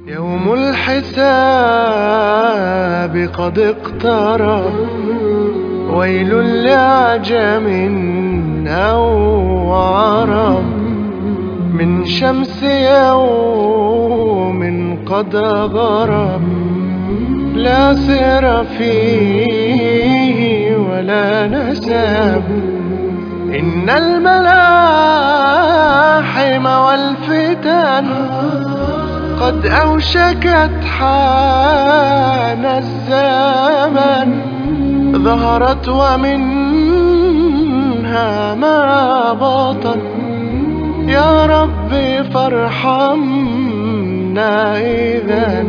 يوم الحساب قد اقترب ويل لعجم أو عرب من شمس يوم قد غرب لا سر فيه ولا نسب إن الملاحم والفتن قد أوشكت حان الزمن ظهرت ومنها ما بطن يا ربي فارحمنا إذا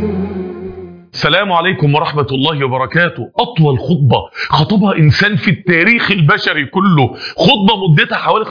السلام عليكم ورحمة الله وبركاته أطول خطبة خطبها إنسان في التاريخ البشري كله خطبة مدتها حوالي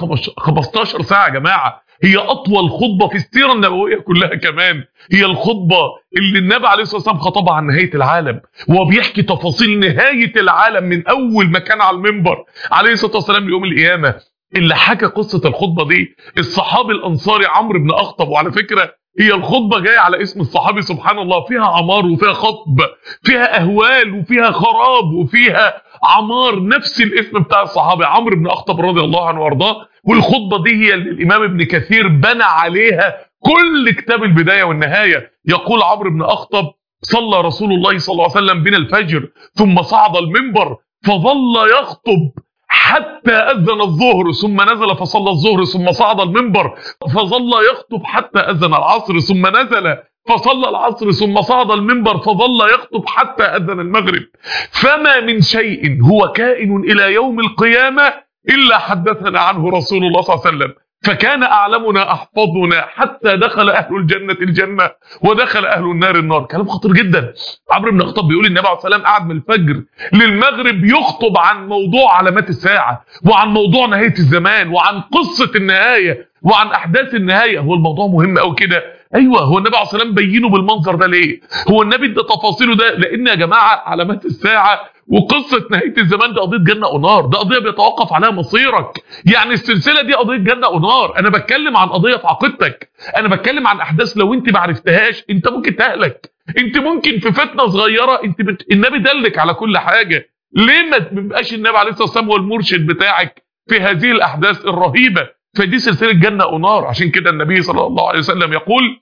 15 ساعة يا جماعة هي أطول خطبة في السيرة النبوية كلها كمان هي الخطبة اللي النبي عليه الصلاة والسلام خطبها عن نهاية العالم وهو بيحكي تفاصيل نهاية العالم من أول ما كان على المنبر عليه الصلاة والسلام ليوم القيامة اللي حكى قصة الخطبة دي الصحابي الأنصاري عمرو بن أخطب وعلى فكرة هي الخطبة جاية على اسم الصحابي سبحان الله فيها عمار وفيها خطب فيها أهوال وفيها خراب وفيها عمار نفس الاسم بتاع الصحابي عمرو بن أخطب رضي الله عنه وارضاه والخطبة دي هي اللي الإمام ابن كثير بنى عليها كل كتاب البداية والنهاية يقول عمرو بن أخطب صلى رسول الله صلى الله عليه وسلم بنا الفجر ثم صعد المنبر فظل يخطب حتى أذن الظهر ثم نزل فصلى الظهر ثم صعد المنبر فظل يخطب حتى أذن العصر ثم نزل فصلى العصر ثم صعد المنبر فظل يخطب حتى أذن المغرب فما من شيء هو كائن إلى يوم القيامة إلا حدثنا عنه رسول الله صلى الله عليه وسلم فكان أعلمنا أحفظنا حتى دخل أهل الجنة الجنة ودخل أهل النار النار كلام خطير جدا عمرو بن الخطاب بيقول النبي عليه الصلاة والسلام قعد من الفجر للمغرب يخطب عن موضوع علامات الساعة وعن موضوع نهاية الزمان وعن قصة النهاية وعن أحداث النهاية هو الموضوع مهم أوي كده ايوه هو النبي عليه الصلاه والسلام بينه بالمنظر ده ليه هو النبي ادى تفاصيله ده لان يا جماعه علامات الساعه وقصه نهايه الزمان دي قضيه جنه ونار ده قضيه بيتوقف عليها مصيرك يعني السلسله دي قضيه جنه ونار انا بتكلم عن قضيه في عقيدتك انا بتكلم عن احداث لو انت ما عرفتهاش انت ممكن تهلك انت ممكن في فتنه صغيره انت بت... النبي دلك على كل حاجه ليه ما تبقاش النبي عليه الصلاه والسلام هو المرشد بتاعك في هذه الاحداث الرهيبه فدي سلسله جنه ونار عشان كده النبي صلى الله عليه وسلم يقول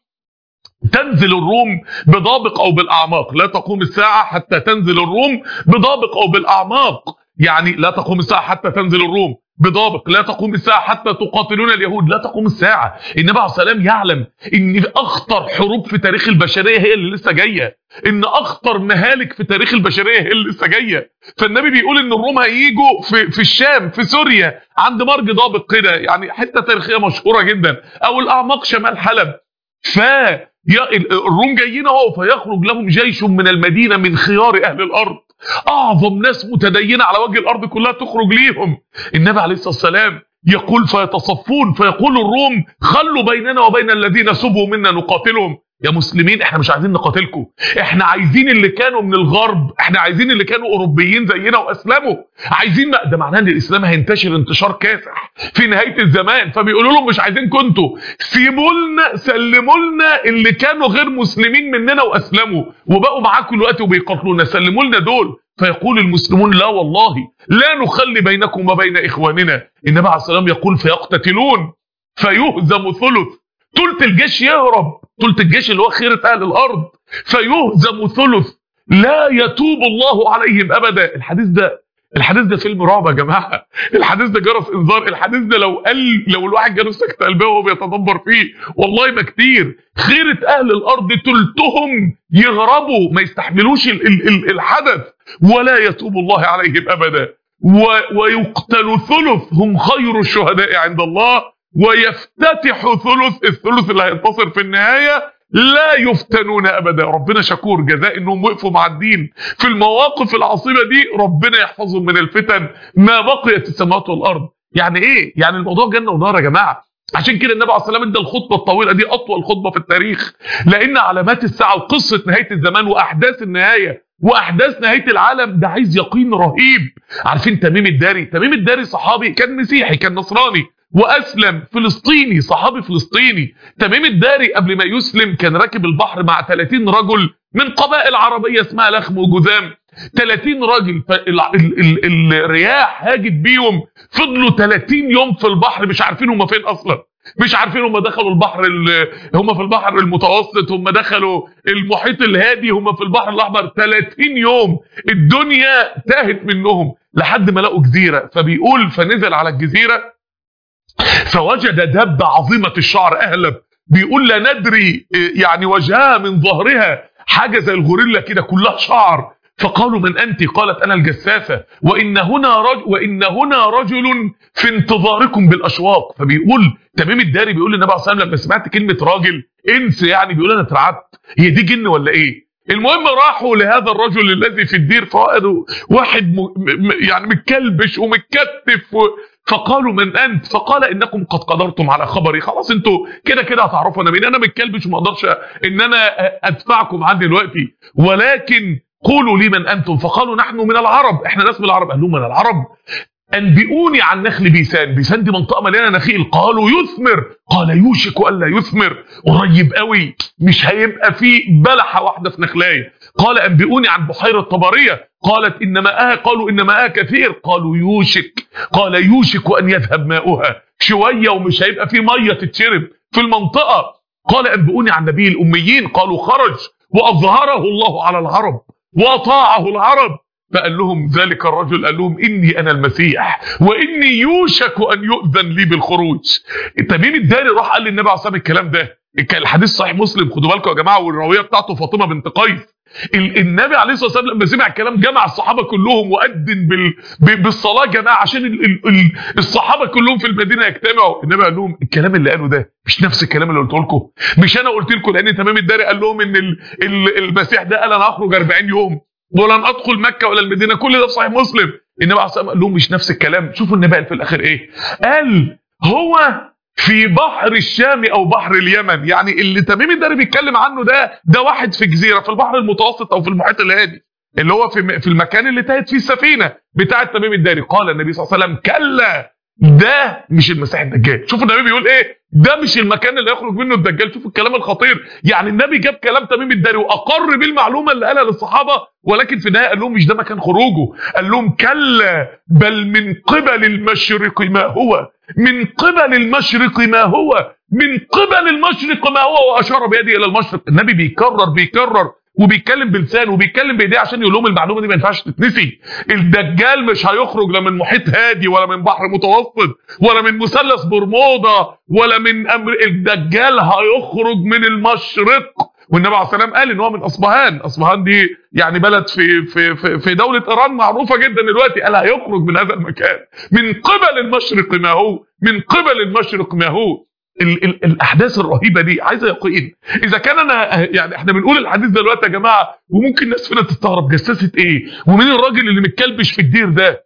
تنزل الروم بضابق او بالاعماق لا تقوم الساعه حتى تنزل الروم بضابق او بالاعماق يعني لا تقوم الساعه حتى تنزل الروم بضابق لا تقوم الساعة حتى تقاتلون اليهود لا تقوم الساعة النبي عليه السلام يعلم ان اخطر حروب في تاريخ البشرية هي اللي لسه جاية ان اخطر مهالك في تاريخ البشرية هي اللي لسه جاية فالنبي بيقول ان الروم هيجوا في, في الشام في سوريا عند مرج ضابق كده يعني حتة تاريخية مشهورة جدا او الاعماق شمال حلب ف الروم جايين اهو فيخرج لهم جيش من المدينة من خيار اهل الارض اعظم ناس متدينه على وجه الارض كلها تخرج ليهم النبي عليه الصلاه والسلام يقول فيتصفون فيقول الروم خلوا بيننا وبين الذين سبوا منا نقاتلهم يا مسلمين احنا مش عايزين نقاتلكم احنا عايزين اللي كانوا من الغرب احنا عايزين اللي كانوا اوروبيين زينا واسلموا عايزين ده معناه ان الاسلام هينتشر انتشار كاسح في نهايه الزمان فبيقولوا لهم مش عايزينكم انتوا سيبوا لنا سلموا لنا اللي كانوا غير مسلمين مننا واسلموا وبقوا معاكم دلوقتي وبيقاتلونا سلموا لنا دول فيقول المسلمون لا والله لا نخلي بينكم وبين اخواننا النبي عليه السلام يقول فيقتتلون فيهزم ثلث ثلث الجيش يهرب ثلث الجيش اللي هو خيرة أهل الأرض فيهزم ثلث لا يتوب الله عليهم أبدا الحديث ده الحديث ده فيلم رعب يا جماعة الحديث ده جرس انذار الحديث ده لو قال لو الواحد جاله سكتة قلبيه وهو بيتدبر فيه والله ما كتير خيرة أهل الأرض تلتهم يهربوا ما يستحملوش ال ال ال الحدث ولا يتوب الله عليهم أبدا ويقتل ثلث هم خير الشهداء عند الله ويفتتح ثلث الثلث اللي هينتصر في النهاية لا يفتنون ابدا ربنا شكور جزاء انهم وقفوا مع الدين في المواقف العصيبه دي ربنا يحفظهم من الفتن ما بقيت السماوات والارض يعني ايه يعني الموضوع جنه ونار يا جماعه عشان كده النبي عليه الصلاه والسلام ادى الخطبه الطويله دي اطول خطبه في التاريخ لان علامات الساعه وقصه نهايه الزمان واحداث النهايه واحداث نهايه العالم ده عايز يقين رهيب عارفين تميم الداري تميم الداري صحابي كان مسيحي كان نصراني واسلم فلسطيني صحابي فلسطيني تميم الداري قبل ما يسلم كان راكب البحر مع 30 رجل من قبائل عربيه اسمها لخم وجذام 30 راجل الرياح هاجت بيهم فضلوا 30 يوم في البحر مش عارفين هم فين اصلا مش عارفين هم دخلوا البحر هم في البحر المتوسط هم دخلوا المحيط الهادي هم في البحر الاحمر 30 يوم الدنيا تاهت منهم لحد ما لقوا جزيره فبيقول فنزل على الجزيره فوجد دبه عظيمه الشعر اهلب بيقول لا ندري يعني وجهها من ظهرها حاجه زي الغوريلا كده كلها شعر فقالوا من انت قالت انا الجساسه وان هنا رجل وان هنا رجل في انتظاركم بالاشواق فبيقول تميم الداري بيقول للنبي عليه الصلاه والسلام لما سمعت كلمه راجل انس يعني بيقول انا اترعبت هي دي جن ولا ايه المهم راحوا لهذا الرجل الذي في الدير فوجدوا واحد م... م... يعني متكلبش ومتكتف و... فقالوا من انت فقال انكم قد قدرتم على خبري خلاص انتوا كده كده هتعرفوا انا مين انا متكلبش وما اقدرش ان انا ادفعكم عني دلوقتي ولكن قولوا لي من انتم فقالوا نحن من العرب احنا ناس من العرب قال لهم من العرب انبئوني عن نخل بيسان بيسان دي منطقه مليانه نخيل قالوا يثمر قال يوشك الا يثمر قريب قوي مش هيبقى فيه بلحه واحده في نخلايه قال انبئوني عن بحيره طبريه قالت ان ماءها قالوا ان ماءها كثير قالوا يوشك قال يوشك ان يذهب ماؤها شويه ومش هيبقى فيه ميه تتشرب في المنطقه قال انبئوني عن نبي الاميين قالوا خرج واظهره الله على العرب واطاعه العرب فقال لهم ذلك الرجل قال لهم اني انا المسيح واني يوشك ان يؤذن لي بالخروج تميم الداري راح قال للنبي عليه الصلاه الكلام ده الحديث صحيح مسلم خدوا بالكم يا جماعه والراويه بتاعته فاطمه بنت قيس النبي عليه الصلاه والسلام لما سمع الكلام جمع الصحابه كلهم وأذن بال... بالصلاه جماعه عشان ال... ال... الصحابه كلهم في المدينه يجتمعوا النبي قال لهم الكلام اللي قاله ده مش نفس الكلام اللي قلت لكم مش انا قلت لكم لان تمام الداري قال لهم ان ال... المسيح ده قال انا هخرج 40 يوم ولن ادخل مكه ولا المدينه كل ده في صحيح مسلم النبي عليه الصلاه قال لهم مش نفس الكلام شوفوا النبي قال في الاخر ايه قال هو في بحر الشام او بحر اليمن يعني اللي تميم الداري بيتكلم عنه ده ده واحد في جزيره في البحر المتوسط او في المحيط الهادي اللي هو في في المكان اللي تاهت فيه السفينه بتاعه تميم الداري قال النبي صلى الله عليه وسلم كلا ده مش المسيح الدجال شوفوا النبي بيقول ايه ده مش المكان اللي يخرج منه الدجال شوفوا الكلام الخطير يعني النبي جاب كلام تميم الداري واقر بالمعلومه اللي قالها للصحابه ولكن في النهايه قال لهم مش ده مكان خروجه قال لهم كلا بل من قبل المشرق ما هو من قبل المشرق ما هو من قبل المشرق ما هو واشار بيده الى المشرق النبي بيكرر بيكرر وبيتكلم بلسانه وبيتكلم بايديه عشان يقول لهم المعلومه دي ما ينفعش تتنسي الدجال مش هيخرج لا من محيط هادي ولا من بحر متوسط ولا من مثلث برمودا ولا من امر الدجال هيخرج من المشرق والنبي عليه السلام قال ان هو من اصبهان اصبهان دي يعني بلد في في في, في دوله ايران معروفه جدا دلوقتي قال هيخرج من هذا المكان من قبل المشرق ما هو من قبل المشرق ما هو ال ال الاحداث الرهيبه دي عايزه يقين اذا كان انا يعني احنا بنقول الحديث ده دلوقتي يا جماعه وممكن ناس فينا تستغرب جساسه ايه ومين الراجل اللي متكلبش في الدير ده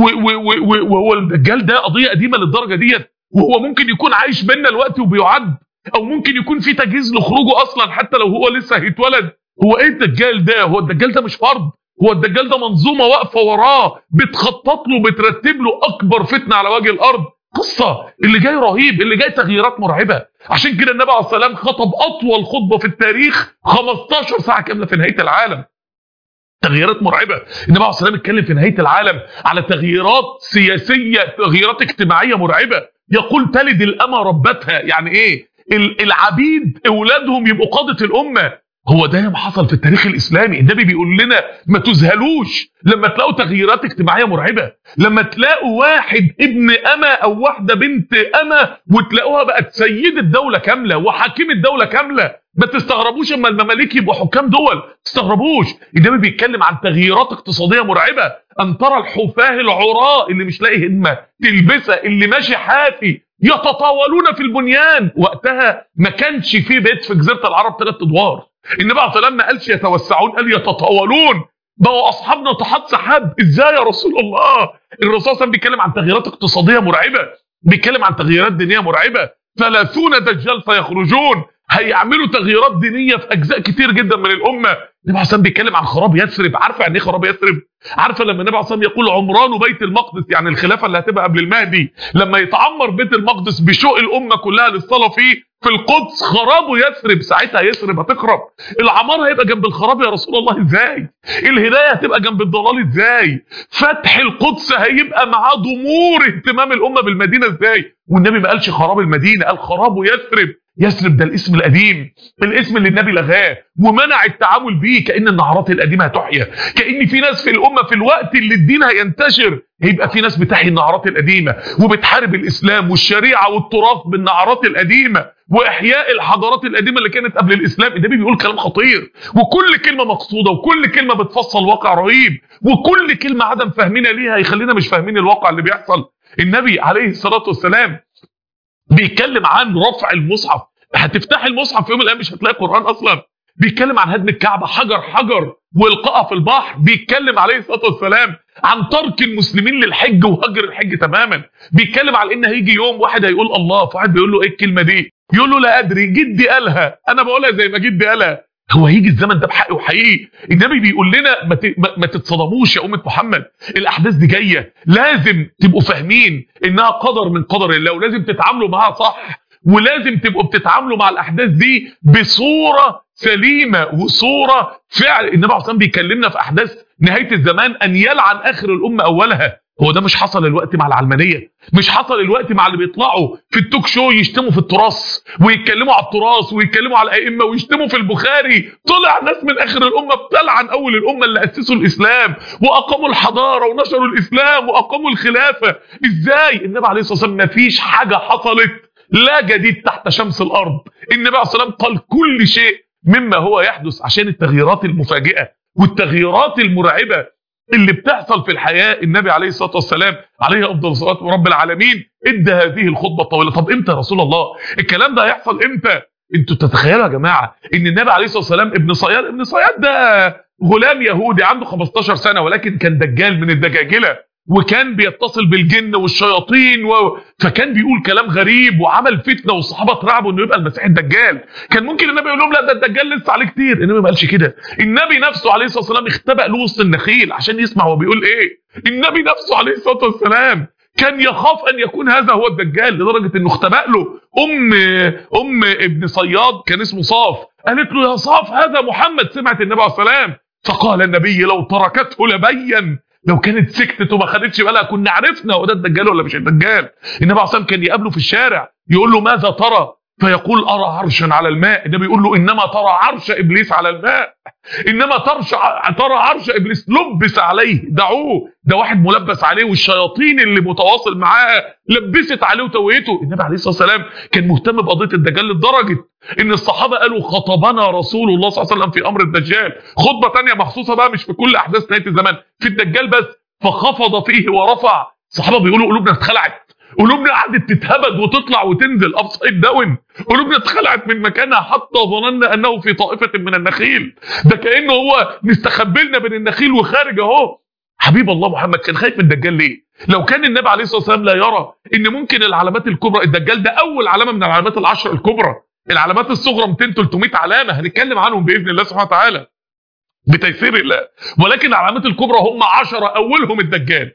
وهو الدجال ده قضيه قديمه للدرجه ديت وهو ممكن يكون عايش بينا الوقت وبيعد او ممكن يكون في تجهيز لخروجه اصلا حتى لو هو لسه هيتولد هو ايه الدجال ده هو الدجال ده مش فرد هو الدجال ده منظومه واقفه وراه بتخطط له بترتب له اكبر فتنه على وجه الارض قصة اللي جاي رهيب اللي جاي تغييرات مرعبة عشان كده النبي عليه الصلاة والسلام خطب أطول خطبة في التاريخ 15 ساعة كاملة في نهاية العالم تغييرات مرعبة النبي عليه الصلاة والسلام اتكلم في نهاية العالم على تغييرات سياسية تغييرات اجتماعية مرعبة يقول تلد الأمة ربتها يعني ايه العبيد اولادهم يبقوا قادة الأمة هو ده ما حصل في التاريخ الاسلامي النبي بيقول لنا ما تذهلوش لما تلاقوا تغييرات اجتماعيه مرعبه لما تلاقوا واحد ابن اما او واحده بنت اما وتلاقوها بقت سيد الدوله كامله وحاكم الدوله كامله ما تستغربوش اما المماليك يبقوا حكام دول تستغربوش النبي بيتكلم عن تغييرات اقتصاديه مرعبه ان ترى الحفاه العراء اللي مش لاقي هدمه تلبسها اللي ماشي حافي يتطاولون في البنيان وقتها ما كانش في بيت في جزيره العرب ثلاث ادوار النبي عليه الصلاه ما قالش يتوسعون قال يتطاولون بقوا اصحاب ناطحات سحاب ازاي يا رسول الله الرسول صلى الله عليه وسلم بيتكلم عن تغييرات اقتصاديه مرعبه بيتكلم عن تغييرات دينيه مرعبه ثلاثون دجال سيخرجون هيعملوا تغييرات دينيه في اجزاء كتير جدا من الامه النبي عليه الصلاه بيتكلم عن خراب يثرب عارفه يعني ايه خراب يثرب عارفه لما النبي عليه الصلاه يقول عمران بيت المقدس يعني الخلافه اللي هتبقى قبل المهدي لما يتعمر بيت المقدس بشوق الامه كلها للصلاه فيه في القدس خرابه يثرب ساعتها يثرب هتخرب العمار هيبقى جنب الخراب يا رسول الله ازاي الهدايه هتبقى جنب الضلال ازاي فتح القدس هيبقى معاه ضمور اهتمام الامه بالمدينه ازاي والنبي ما قالش خراب المدينه قال خرابه يثرب يثرب ده الاسم القديم الاسم اللي النبي لغاه ومنع التعامل بيه كان النهارات القديمه هتحيا كان في ناس في الامه في الوقت اللي الدين هينتشر هيبقى في ناس بتحيي النهارات القديمه وبتحارب الاسلام والشريعه والتراث بالنهارات القديمه واحياء الحضارات القديمه اللي كانت قبل الاسلام النبي بيقول كلام خطير وكل كلمه مقصوده وكل كلمه بتفصل واقع رهيب وكل كلمه عدم فهمنا ليها يخلينا مش فاهمين الواقع اللي بيحصل النبي عليه الصلاه والسلام بيتكلم عن رفع المصحف هتفتح المصحف في يوم من الايام مش هتلاقي قران اصلا بيتكلم عن هدم الكعبه حجر حجر والقائها في البحر بيتكلم عليه الصلاه والسلام عن ترك المسلمين للحج وهجر الحج تماما بيتكلم على ان هيجي يوم واحد هيقول الله فواحد بيقول له ايه الكلمه دي يقول له لا ادري جدي قالها انا بقولها زي ما جدي قالها هو هيجي الزمن ده بحق وحقيقي النبي بيقول لنا ما, ت... ما... ما تتصدموش يا امه محمد الاحداث دي جايه لازم تبقوا فاهمين انها قدر من قدر الله ولازم تتعاملوا معاها صح ولازم تبقوا بتتعاملوا مع الاحداث دي بصوره سليمه وصوره فعل النبي عليه الصلاه بيكلمنا في احداث نهايه الزمان ان يلعن اخر الامه اولها هو ده مش حصل الوقت مع العلمانيه مش حصل الوقت مع اللي بيطلعوا في التوك شو يشتموا في التراث ويتكلموا على التراث ويتكلموا على الائمه ويشتموا في البخاري طلع ناس من اخر الامه بتلعن اول الامه اللي اسسوا الاسلام واقاموا الحضاره ونشروا الاسلام واقاموا الخلافه ازاي النبي عليه الصلاه والسلام ما فيش حاجه حصلت لا جديد تحت شمس الارض النبي عليه الصلاه والسلام قال كل شيء مما هو يحدث عشان التغييرات المفاجئه والتغييرات المرعبه اللي بتحصل في الحياه النبي عليه الصلاه والسلام عليه افضل الصلاه ورب العالمين ادى هذه الخطبه الطويله طب امتى يا رسول الله الكلام ده هيحصل امتى انتوا تتخيلوا يا جماعه ان النبي عليه الصلاه والسلام ابن صياد ابن صياد ده غلام يهودي عنده 15 سنه ولكن كان دجال من الدجاجله وكان بيتصل بالجن والشياطين و... فكان بيقول كلام غريب وعمل فتنه والصحابه اترعبوا انه يبقى المسيح الدجال كان ممكن النبي يقول لهم لا ده الدجال لسه عليه كتير النبي ما قالش كده النبي نفسه عليه الصلاه والسلام اختبأ له وسط النخيل عشان يسمع هو بيقول ايه النبي نفسه عليه الصلاه والسلام كان يخاف ان يكون هذا هو الدجال لدرجه انه اختبأ له ام ام ابن صياد كان اسمه صاف قالت له يا صاف هذا محمد سمعت النبي عليه الصلاه والسلام فقال النبي لو تركته لبين لو كانت سكتت وما خدتش بالها كنا عرفنا هو ده الدجال ولا مش الدجال النبي عليه الصلاه كان يقابله في الشارع يقول له ماذا ترى فيقول ارى عرشا على الماء النبي يقول له انما ترى عرش ابليس على الماء انما ترش ترى عرش ابليس لبس عليه دعوه ده واحد ملبس عليه والشياطين اللي متواصل معاه لبست عليه وتوهته النبي عليه الصلاه والسلام كان مهتم بقضيه الدجال لدرجه ان الصحابه قالوا خطبنا رسول الله صلى الله عليه وسلم في امر الدجال خطبه ثانيه مخصوصه بقى مش في كل احداث نهايه الزمان في الدجال بس فخفض فيه ورفع الصحابه بيقولوا قلوبنا اتخلعت قلوبنا قعدت تتهبد وتطلع وتنزل ابسايد داون قلوبنا اتخلعت من مكانها حتى ظننا انه في طائفه من النخيل ده كانه هو مستخبي لنا بين النخيل وخارج اهو حبيب الله محمد كان خايف من الدجال ليه لو كان النبي عليه الصلاه والسلام لا يرى ان ممكن العلامات الكبرى الدجال ده اول علامه من العلامات العشر الكبرى العلامات الصغرى 200 300 علامه هنتكلم عنهم باذن الله سبحانه وتعالى بتيسير الله ولكن العلامات الكبرى هم عشرة اولهم الدجال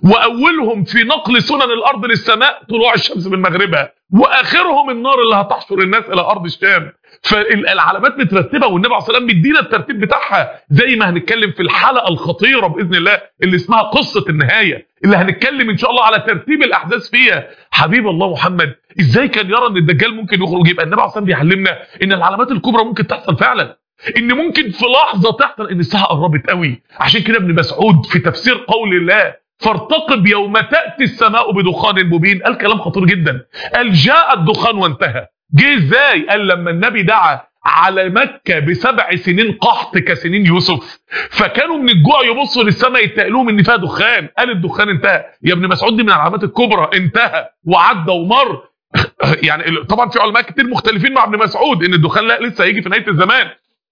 واولهم في نقل سنن الارض للسماء طلوع الشمس من مغربها واخرهم النار اللي هتحشر الناس الى ارض الشام فالعلامات مترتبه والنبي عليه الصلاه والسلام بيدينا الترتيب بتاعها زي ما هنتكلم في الحلقه الخطيره باذن الله اللي اسمها قصه النهايه اللي هنتكلم ان شاء الله على ترتيب الاحداث فيها حبيب الله محمد ازاي كان يرى ان الدجال ممكن يخرج يبقى النبي عليه الصلاه والسلام بيعلمنا ان العلامات الكبرى ممكن تحصل فعلا ان ممكن في لحظه تحصل ان الساعه قربت قوي عشان كده ابن مسعود في تفسير قول الله فارتقب يوم تأتي السماء بدخان مبين قال كلام خطير جدا قال جاء الدخان وانتهى جه ازاي قال لما النبي دعا على مكة بسبع سنين قحط كسنين يوسف فكانوا من الجوع يبصوا للسماء يتقلوهم ان فيها دخان قال الدخان انتهى يا ابن مسعود دي من العلامات الكبرى انتهى وعدى ومر يعني طبعا في علماء كتير مختلفين مع ابن مسعود ان الدخان لا لسه هيجي في نهايه الزمان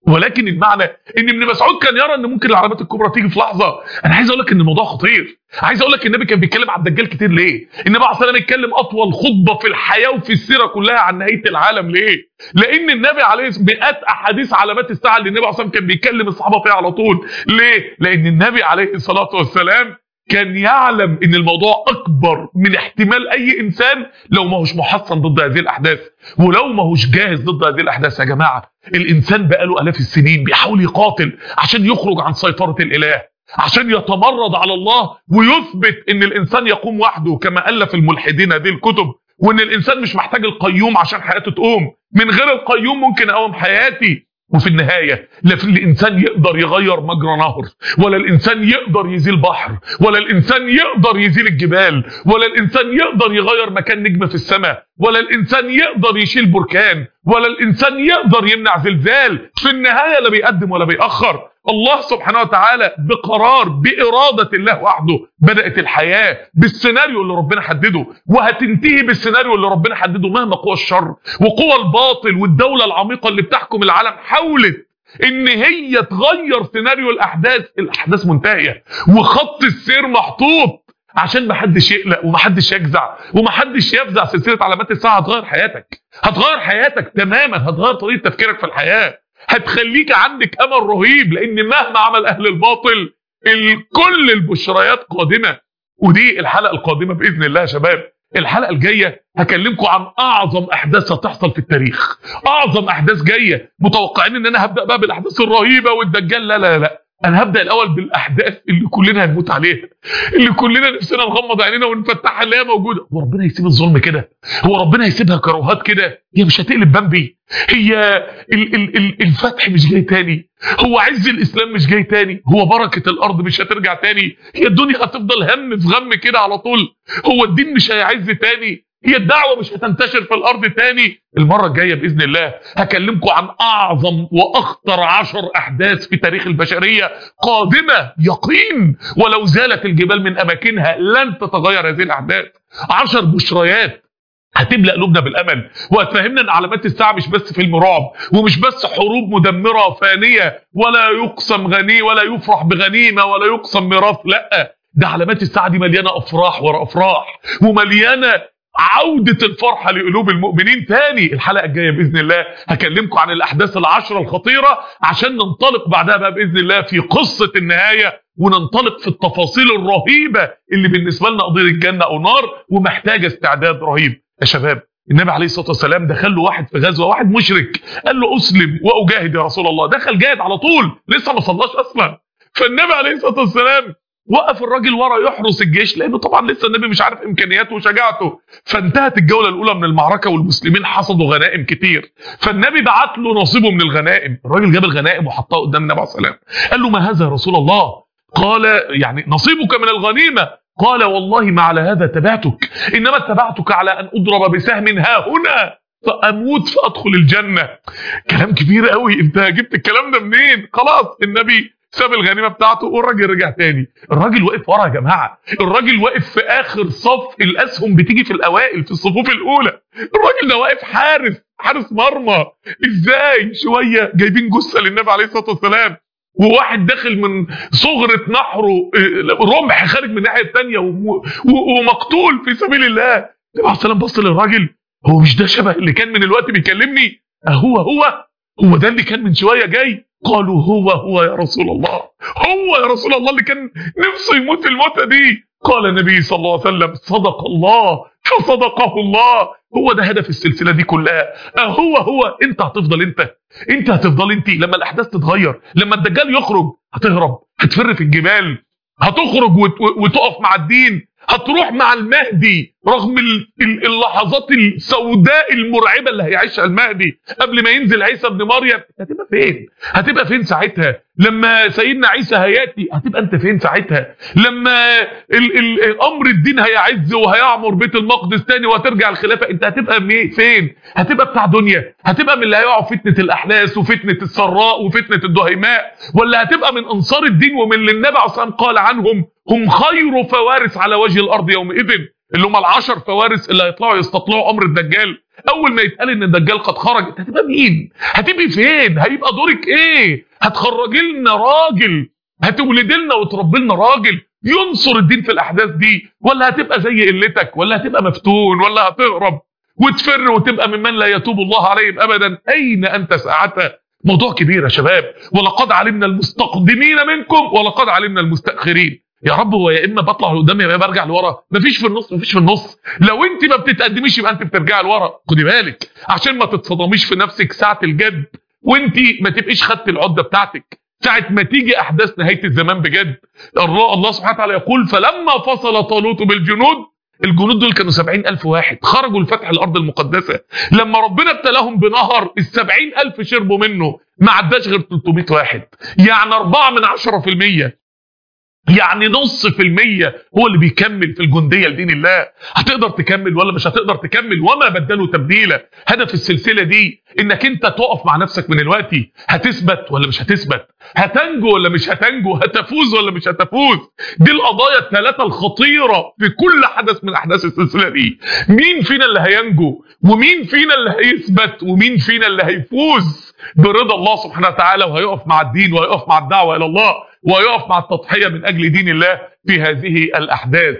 ولكن المعنى ان ابن مسعود كان يرى ان ممكن العلامات الكبرى تيجي في لحظه انا عايز اقول لك ان الموضوع خطير عايز اقول لك النبي كان بيتكلم عن الدجال كتير ليه النبي عليه الصلاه والسلام اتكلم اطول خطبه في الحياه وفي السيره كلها عن نهايه العالم ليه لان النبي عليه مئات احاديث علامات الساعه اللي النبي عليه الصلاه والسلام كان بيكلم الصحابه فيها على طول ليه لان النبي عليه الصلاه والسلام كان يعلم ان الموضوع اكبر من احتمال اي انسان لو ما هوش محصن ضد هذه الاحداث ولو ما هوش جاهز ضد هذه الاحداث يا جماعه الانسان بقاله الاف السنين بيحاول يقاتل عشان يخرج عن سيطره الاله عشان يتمرد على الله ويثبت ان الانسان يقوم وحده كما الف الملحدين هذه الكتب وان الانسان مش محتاج القيوم عشان حياته تقوم من غير القيوم ممكن اقوم حياتي وفي النهاية لا في الإنسان يقدر يغير مجرى نهر ولا الإنسان يقدر يزيل بحر ولا الإنسان يقدر يزيل الجبال ولا الإنسان يقدر يغير مكان نجم في السماء ولا الإنسان يقدر يشيل بركان ولا الإنسان يقدر يمنع زلزال في النهاية لا بيقدم ولا بيأخر الله سبحانه وتعالى بقرار بإرادة الله وحده بدأت الحياة بالسيناريو اللي ربنا حدده وهتنتهي بالسيناريو اللي ربنا حدده مهما قوى الشر وقوى الباطل والدولة العميقة اللي بتحكم العالم حاولت ان هي تغير سيناريو الاحداث الاحداث منتهيه وخط السير محطوط عشان ما حدش يقلق وما حدش يجزع وما حدش يفزع سلسله علامات الساعه هتغير حياتك هتغير حياتك تماما هتغير طريقه تفكيرك في الحياه هتخليك عندك امل رهيب لان مهما عمل اهل الباطل كل البشريات قادمه ودي الحلقه القادمه باذن الله يا شباب الحلقه الجايه هكلمكم عن اعظم احداث هتحصل في التاريخ اعظم احداث جايه متوقعين ان انا هبدا بقى بالاحداث الرهيبه والدجال لا لا لا انا هبدا الاول بالاحداث اللي كلنا هنموت عليها اللي كلنا نفسنا نغمض عينينا ونفتحها اللي هي موجوده هو ربنا يسيب الظلم كده هو ربنا يسيبها كروهات كده هي مش هتقلب بامبي هي ال ال ال الفتح مش جاي تاني هو عز الاسلام مش جاي تاني هو بركه الارض مش هترجع تاني هي الدنيا هتفضل هم في غم كده على طول هو الدين مش هيعز تاني هي الدعوة مش هتنتشر في الأرض تاني المرة الجاية بإذن الله هكلمكم عن أعظم وأخطر عشر أحداث في تاريخ البشرية قادمة يقين ولو زالت الجبال من أماكنها لن تتغير هذه الأحداث عشر بشريات هتملأ قلوبنا بالامل وهتفهمنا ان علامات الساعه مش بس فيلم رعب ومش بس حروب مدمره فانيه ولا يقسم غني ولا يفرح بغنيمه ولا يقسم ميراث لا ده علامات الساعه دي مليانه افراح ورا افراح ومليانه عودة الفرحة لقلوب المؤمنين تاني الحلقة الجاية بإذن الله هكلمكم عن الأحداث العشرة الخطيرة عشان ننطلق بعدها بقى بإذن الله في قصة النهاية وننطلق في التفاصيل الرهيبة اللي بالنسبة لنا قضية الجنة أو نار ومحتاجة استعداد رهيب يا شباب النبي عليه الصلاة والسلام دخل له واحد في غزوة واحد مشرك قال له أسلم وأجاهد يا رسول الله دخل جاهد على طول لسه ما صلاش أصلا فالنبي عليه الصلاة والسلام وقف الراجل ورا يحرس الجيش لانه طبعا لسه النبي مش عارف امكانياته وشجاعته فانتهت الجوله الاولى من المعركه والمسلمين حصدوا غنائم كتير فالنبي بعت له نصيبه من الغنائم الراجل جاب الغنائم وحطها قدام النبي عليه الصلاه والسلام قال له ما هذا يا رسول الله قال يعني نصيبك من الغنيمه قال والله ما على هذا تبعتك انما اتبعتك على ان اضرب بسهم ها هنا فاموت فادخل الجنه كلام كبير قوي انت جبت الكلام ده منين خلاص النبي ساب الغنيمه بتاعته والراجل رجع تاني الراجل واقف ورا يا جماعه الراجل واقف في اخر صف الاسهم بتيجي في الاوائل في الصفوف الاولى الراجل ده واقف حارس حارس مرمى ازاي شويه جايبين جثه للنبي عليه الصلاه والسلام وواحد داخل من صغرة نحره رمح خارج من الناحيه الثانيه ومقتول في سبيل الله النبي عليه السلام بص للراجل هو مش ده شبه اللي كان من الوقت بيكلمني هو هو هو ده اللي كان من شويه جاي قالوا هو هو يا رسول الله هو يا رسول الله اللي كان نفسه يموت الموتة دي قال النبي صلى الله عليه وسلم صدق الله فصدقه الله هو ده هدف السلسلة دي كلها هو هو انت هتفضل انت انت هتفضل انت لما الاحداث تتغير لما الدجال يخرج هتهرب هتفر في الجبال هتخرج وتقف مع الدين هتروح مع المهدي رغم اللحظات السوداء المرعبة اللي هيعيشها المهدي قبل ما ينزل عيسى ابن مريم هتبقى فين هتبقى فين ساعتها لما سيدنا عيسى هياتي هتبقى انت فين ساعتها لما ال ال الامر الدين هيعز وهيعمر بيت المقدس تاني وهترجع الخلافة انت هتبقى فين هتبقى بتاع دنيا هتبقى من اللي هيقعوا فتنة الاحداث وفتنة السراء وفتنة الدهيماء ولا هتبقى من انصار الدين ومن اللي النبي عليه الصلاه قال عنهم هم خير فوارس على وجه الارض يومئذ اللي هم العشر فوارس اللي هيطلعوا يستطلعوا امر الدجال اول ما يتقال ان الدجال قد خرج انت هتبقى مين هتبقي فين هيبقى دورك ايه هتخرجي لنا راجل هتولد لنا وتربي لنا راجل ينصر الدين في الاحداث دي ولا هتبقى زي قلتك ولا هتبقى مفتون ولا هتهرب وتفر وتبقى ممن لا يتوب الله عليهم ابدا اين انت ساعتها موضوع كبير يا شباب ولقد علمنا المستقدمين منكم ولقد علمنا المستاخرين يا رب هو يا اما بطلع لقدام يا اما برجع لورا مفيش في النص مفيش في النص لو انت ما بتتقدميش يبقى انت بترجعي لورا خدي بالك عشان ما تتصدميش في نفسك ساعه الجد وانت ما تبقيش خدت العده بتاعتك ساعه ما تيجي احداث نهايه الزمان بجد الله الله سبحانه وتعالى يقول فلما فصل طالوت بالجنود الجنود دول كانوا سبعين ألف واحد خرجوا لفتح الأرض المقدسة لما ربنا ابتلاهم بنهر السبعين ألف شربوا منه ما عداش غير 300 واحد يعني أربعة من عشرة في المية يعني نص في المية هو اللي بيكمل في الجندية لدين الله هتقدر تكمل ولا مش هتقدر تكمل وما بدلوا تبديلا هدف السلسلة دي انك انت تقف مع نفسك من الوقت هتثبت ولا مش هتثبت هتنجو ولا مش هتنجو هتفوز ولا مش هتفوز دي القضايا الثلاثة الخطيرة في كل حدث من احداث السلسلة دي مين فينا اللي هينجو ومين فينا اللي هيثبت ومين فينا اللي هيفوز برضا الله سبحانه وتعالى وهيقف مع الدين وهيقف مع الدعوة الى الله ويقف مع التضحية من أجل دين الله في هذه الأحداث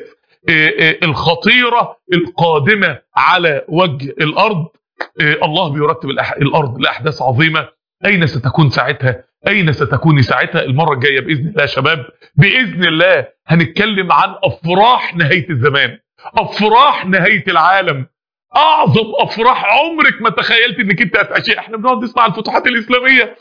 الخطيرة القادمة على وجه الأرض الله بيرتب الأرض لأحداث عظيمة أين ستكون ساعتها أين ستكون ساعتها المرة الجاية بإذن الله يا شباب بإذن الله هنتكلم عن أفراح نهاية الزمان أفراح نهاية العالم اعظم افراح عمرك ما تخيلت انك انت هتعيشها احنا بنقعد نسمع الفتوحات الاسلاميه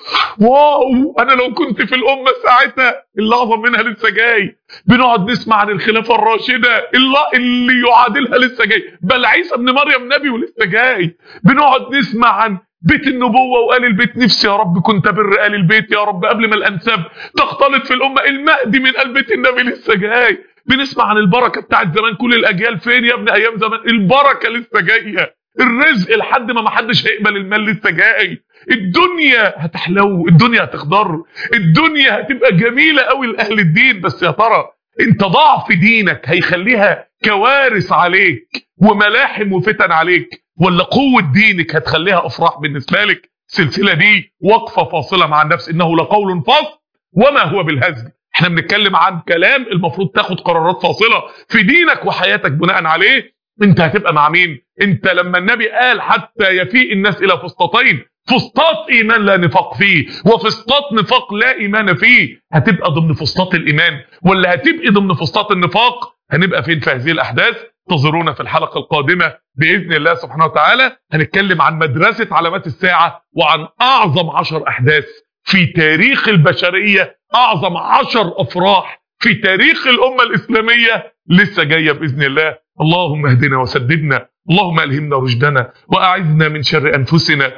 واو انا لو كنت في الامه ساعتها اللي اعظم منها لسه جاي بنقعد نسمع عن الخلافه الراشده اللي, اللي يعادلها لسه جاي بل عيسى ابن مريم نبي ولسه جاي بنقعد نسمع عن بيت النبوة وآل البيت نفسي يا رب كنت بر آل البيت يا رب قبل ما الأنساب تختلط في الأمة المهدي من آل بيت النبي لسه جاي بنسمع عن البركة بتاعت زمان كل الأجيال فين يا ابني أيام زمان البركة لسه جاية الرزق لحد ما محدش هيقبل المال لسه جاي الدنيا هتحلو الدنيا هتخضر الدنيا هتبقى جميلة قوي لأهل الدين بس يا ترى انت ضعف دينك هيخليها كوارث عليك وملاحم وفتن عليك ولا قوة دينك هتخليها أفراح بالنسبة لك السلسلة دي وقفة فاصلة مع النفس إنه لقول فصل وما هو بالهزل احنا بنتكلم عن كلام المفروض تاخد قرارات فاصلة في دينك وحياتك بناء عليه انت هتبقى مع مين انت لما النبي قال حتى يفيء الناس الى فسطتين فسطاط ايمان لا نفاق فيه وفسطاط نفاق لا ايمان فيه هتبقى ضمن فسطاط الايمان ولا هتبقى ضمن فسطاط النفاق هنبقى فين في هذه الاحداث انتظرونا في الحلقة القادمة بإذن الله سبحانه وتعالى هنتكلم عن مدرسة علامات الساعة وعن أعظم عشر أحداث في تاريخ البشرية أعظم عشر أفراح في تاريخ الأمة الإسلامية لسه جاية بإذن الله اللهم اهدنا وسددنا اللهم ألهمنا رشدنا وأعذنا من شر أنفسنا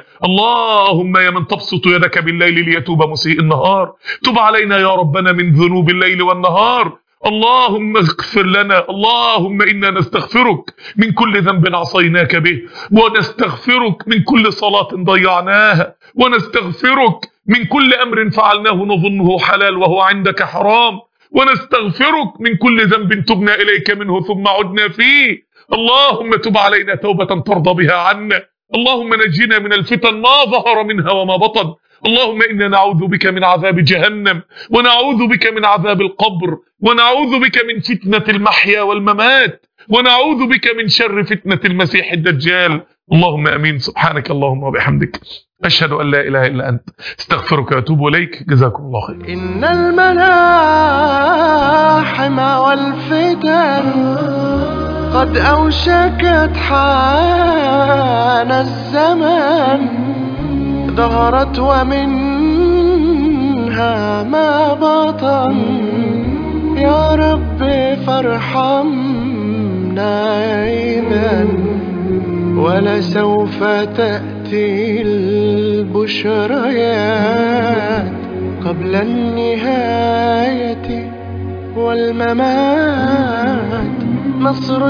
اللهم يا من تبسط يدك بالليل ليتوب مسيء النهار تب علينا يا ربنا من ذنوب الليل والنهار اللهم اغفر لنا اللهم إنا نستغفرك من كل ذنب عصيناك به ونستغفرك من كل صلاة ضيعناها ونستغفرك من كل أمر فعلناه نظنه حلال وهو عندك حرام ونستغفرك من كل ذنب تبنا إليك منه ثم عدنا فيه اللهم تب علينا توبة ترضى بها عنا اللهم نجنا من الفتن ما ظهر منها وما بطن اللهم إنا نعوذ بك من عذاب جهنم ونعوذ بك من عذاب القبر ونعوذ بك من فتنة المحيا والممات ونعوذ بك من شر فتنة المسيح الدجال اللهم أمين سبحانك اللهم وبحمدك أشهد أن لا إله إلا أنت استغفرك وأتوب إليك جزاكم الله خير إن الملاحم والفتن قد أوشكت حان الزمان ظهرت ومنها ما بطن يا رب فارحمنا إذا ولسوف تأتي البشريات قبل النهاية والممات نصر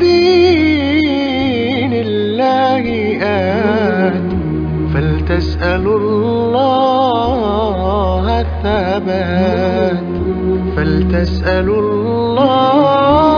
لدين الله آت فلتسألوا الله الثبات فلتسألوا الله